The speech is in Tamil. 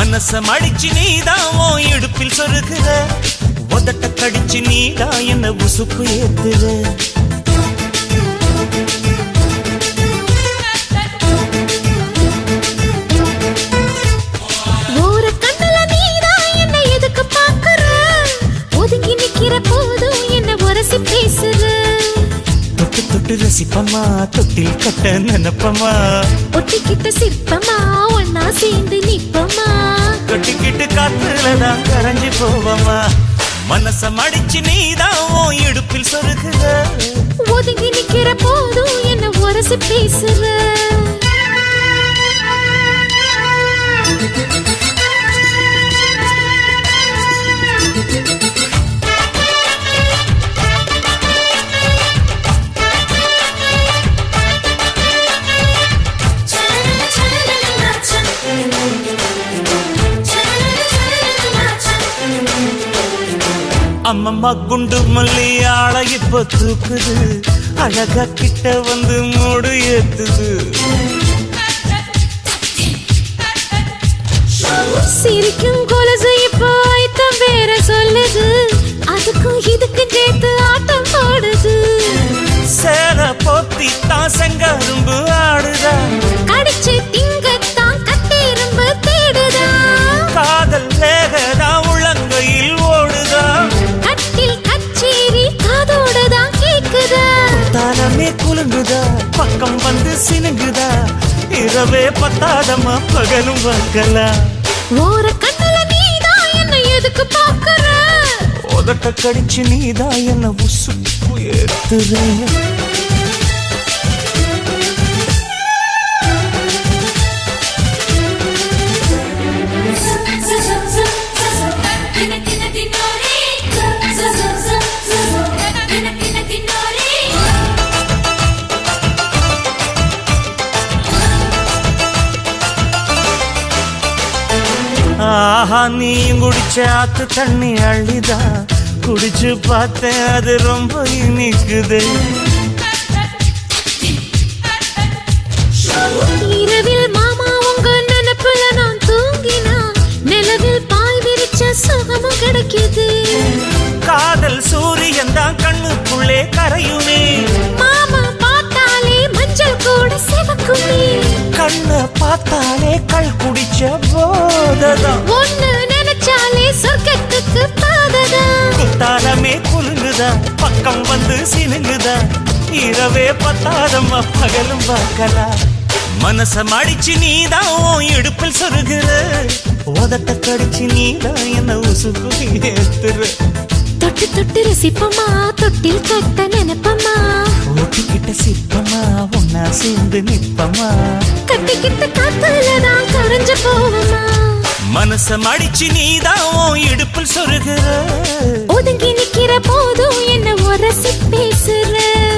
மனச மடிச்சு நீதான் உன் இடுப்பில் சொருகுற உதட்ட கடிச்சு நீதான் என்ன உசுப்பு ஏத்துற ஓர கண்ணுல நீதான் என்ன எதுக்கு பாக்குற ஒதுங்கி நிக்கிற போதும் என்ன உரசி பேசுற தொட்டு தொட்டு ரசிப்பமா தொட்டில் கட்ட நினைப்பமா ஒட்டிக்கிட்ட சிற்பமா ஒன்னா சேர்ந்து நிப்பமா கட்டிக்கிட்டு காத்துலதான் கரைஞ்சு போவமா மனச மடிச்சு நீதான் உன் இடுப்பில் சொருகுற ஒதுங்கி நிக்கிற போதும் என்ன உரசி பேசுற அம்மம்மா குண்டு மல்லி ஆள இப்ப தூக்குது அழகா கிட்ட வந்து மூடு ஏத்துது சிரிக்கும் கொலுசு இப்போ ஐட்டம் வேற சொல்லுது அதுக்கும் இதுக்கும் சேர்த்து ஆட்டம் போடுது சேர போத்தி தான் செங்கரும்பு ஆடுதா கடிச்சு திங்கத்தான் கட்டிரும்பு தேடுதா காதல் வேகதா உள்ளங்கையில் ஓடுதா கட்டில் கச்சேரி காதோடுதான் கேக்குதா தாரமே குலுங்குதா பக்கம் வந்து சினுங்குதா இரவே பத்தாதமா பகலும் பார்க்கலாம் ஓர கண்ணுல நீதான் என்ன எதுக்கு பாக்குற உதட்ட கடிச்சு நீதான் என்ன உசுப்பு ஏத்துற ஆஹா நீ குடிச்ச ஆத்து தண்ணி அள்ளிதா குடிச்சு பார்த்தேன் அது ரொம்ப இனிக்குது இரவில் மாமா உங்க நினைப்புல நான் தூங்கினா நிலவில் பாய் விரிச்ச சுகமும் கிடைக்குது காதல் சூரியன் தான் கண்ணுக்குள்ளே கரையுமே மாமா பார்த்தாலே மஞ்சள் கூட சிவக்குமே கண்ணை பார்த்தாலே கள் குடிச்ச போததான் ஒண்ணு நினைச்சாலே சொர்க்கத்துக்கு பாததா குத்தாலமே குலுங்குதா பக்கம் வந்து சினுங்குதா இரவே பத்தாதம்மா பகலும் பார்க்கலாம் மனச மடிச்சு நீதான் உன் இடுப்பில் சொருகிற உதட்ட கடிச்சு நீதான் என்ன உசுக்கு ஏத்துற தொட்டு தொட்டு ரசிப்பமா தொட்டில் கட்ட நினைப்பமா ஓட்டிக்கிட்ட சிற்பமா ஒன்னா சேர்ந்து நிப்பமா கட்டிக்கிட்ட காத்துலதான் கரைஞ்சு போவமா மனச மடிச்சு நீதான் உன் இடுப்பில் சொருகிற ஒதுங்கி நிக்கிற போதும் என்ன உரசி பேசுற